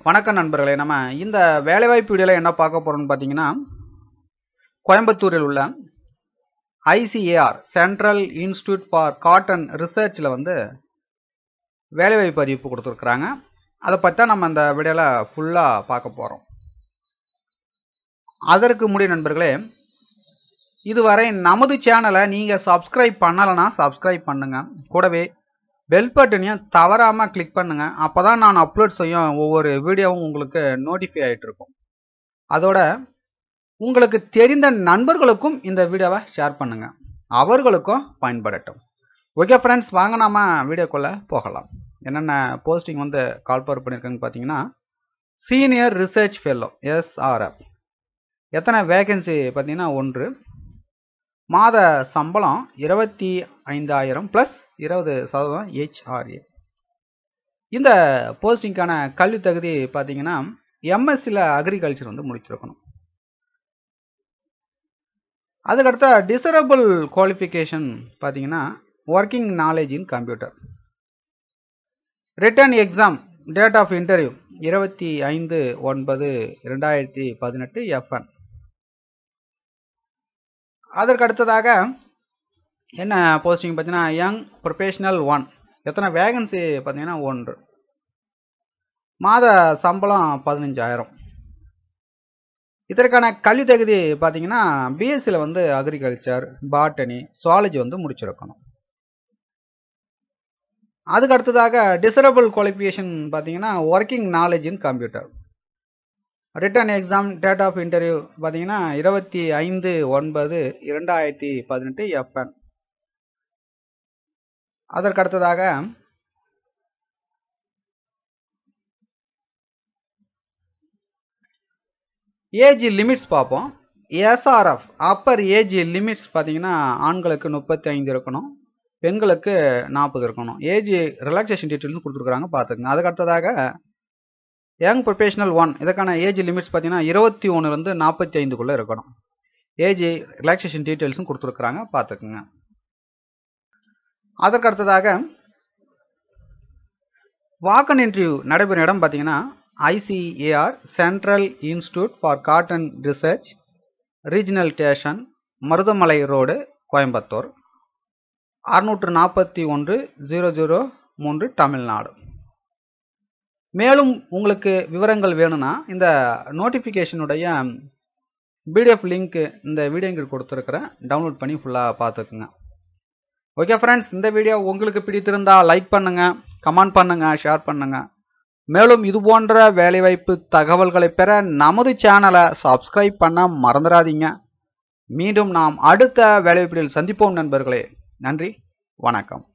வணக்கம் நண்பர்களே நம்ம இந்த வேலைவாய்ப்பு வீடியோவில் என்ன பார்க்க போகிறோம்னு பார்த்தீங்கன்னா கோயம்புத்தூரில் உள்ள ICAR central institute for cotton ரிசர்ச்சில் வந்து வேலைவாய்ப்பு அறிவிப்பு கொடுத்துருக்குறாங்க அதை பற்றி தான் நம்ம இந்த வீடியோவில் ஃபுல்லாக பார்க்க போகிறோம் அதற்கு முடிய நண்பர்களே இதுவரை நமது சேனலை நீங்கள் சப்ஸ்கிரைப் பண்ணலைன்னா சப்ஸ்கிரைப் பண்ணுங்கள் கூடவே பெல் பட்டனையும் தவறாமல் கிளிக் பண்ணுங்கள் அப்போ தான் நான் அப்லோட் செய்யும் ஒவ்வொரு வீடியோவும் உங்களுக்கு நோட்டிஃபை ஆகிட்டு இருக்கும் அதோட உங்களுக்கு தெரிந்த நண்பர்களுக்கும் இந்த வீடியோவை ஷேர் பண்ணுங்கள் அவர்களுக்கும் பயன்படட்டும் ஓகே ஃப்ரெண்ட்ஸ் வாங்க நாம வீடியோக்குள்ளே போகலாம் என்னென்ன போஸ்டிங் வந்து கால் பவர் பண்ணியிருக்காங்கன்னு பார்த்தீங்கன்னா சீனியர் ரிசர்ச் ஃபெல்லோ எஸ்ஆர்எஃப் எத்தனை வேகன்சி பார்த்தீங்கன்னா ஒன்று மாத சம்பளம் இருபத்தி ஐந்தாயிரம் ப்ளஸ் இருபது சதவீதம் ஹெச்ஆர்ஏ இந்த போஸ்டிங்க்கான கல்வி தகுதி பார்த்தீங்கன்னா எம்எஸ்சியில் அக்ரிகல்ச்சர் வந்து முடிச்சிருக்கணும் அதுக்கடுத்த டிசரபிள் குவாலிஃபிகேஷன் பார்த்தீங்கன்னா working knowledge in computer written exam date of interview இருபத்தி ஐந்து ஒன்பது ரெண்டாயிரத்தி பதினெட்டு எஃப்என் அதற்கு அடுத்ததாக என்ன போஸ்டிங் பார்த்தீங்கன்னா யங் ப்ரொஃபஷனல் ஒன் எத்தனை வேகன்சி பார்த்தீங்கன்னா ஒன்று மாத சம்பளம் பதினஞ்சாயிரம் இதற்கான கல்வி தகுதி பார்த்தீங்கன்னா பிஎஸ்சியில் வந்து அக்ரிகல்ச்சர் பாட்டனி சுவாலஜி வந்து முடிச்சிருக்கணும் அதுக்கு அடுத்ததாக டிசரபிள் குவாலிஃபிகேஷன் பார்த்தீங்கன்னா working knowledge in computer written exam date of interview பார்த்தீங்கன்னா இருபத்தி ஐந்து ஒன்பது இரண்டாயிரத்தி பதினெட்டு எஃப்என் அதற்கு அடுத்ததாக ஏஜ் லிமிட்ஸ் பார்ப்போம் எஸ்ஆர்எஃப் அப்பர் ஏஜ் லிமிட்ஸ் பார்த்தீங்கன்னா ஆண்களுக்கு முப்பத்தி ஐந்து இருக்கணும் பெண்களுக்கு நாற்பது இருக்கணும் ஏஜ் ரிலாக்ஸேஷன் டீட்டெயில்ஸ் கொடுத்துருக்குறாங்க பார்த்துக்குங்க அதுக்கு அடுத்ததாக யங் ப்ரொஃபஷனல் ஒன் இதுக்கான ஏஜ் லிமிட்ஸ் பார்த்தீங்கன்னா இருபத்தி ஒன்றுலேருந்து நாற்பத்தி ஐந்துக்குள்ளே இருக்கணும் ஏஜ் ரிலாக்ஸேஷன் டீட்டெயில்ஸும் கொடுத்துருக்குறாங்க பார்த்துக்குங்க அதற்கு அடுத்ததாக வாக்கன் இன்டர்வியூ நடைபெறும் இடம் பார்த்தீங்கன்னா ICAR central institute for cotton research regional station Maruthamalai road Coimbatore அறுநூற்று நாற்பத்தி ஒன்று ஜீரோ ஜீரோ மூன்று தமிழ்நாடு மேலும் உங்களுக்கு விவரங்கள் வேணும்னா இந்த நோட்டிஃபிகேஷனுடைய பிடிஎஃப் லிங்க் இந்த வீடியோங்க கொடுத்துருக்குறேன் டவுன்லோட் பண்ணி ஃபுல்லாக பார்த்துக்குங்க ஓகே ஃப்ரெண்ட்ஸ் இந்த வீடியோ உங்களுக்கு பிடித்திருந்தால் லைக் பண்ணுங்கள் கமெண்ட் பண்ணுங்கள் ஷேர் பண்ணுங்கள் மேலும் இது போன்ற வேலைவாய்ப்பு தகவல்களை பெற நமது சேனலை சப்ஸ்கிரைப் பண்ண மறந்துடாதீங்க மீண்டும் நாம் அடுத்த வேலைவாய்ப்பில் சந்திப்போம் நண்பர்களே நன்றி வணக்கம்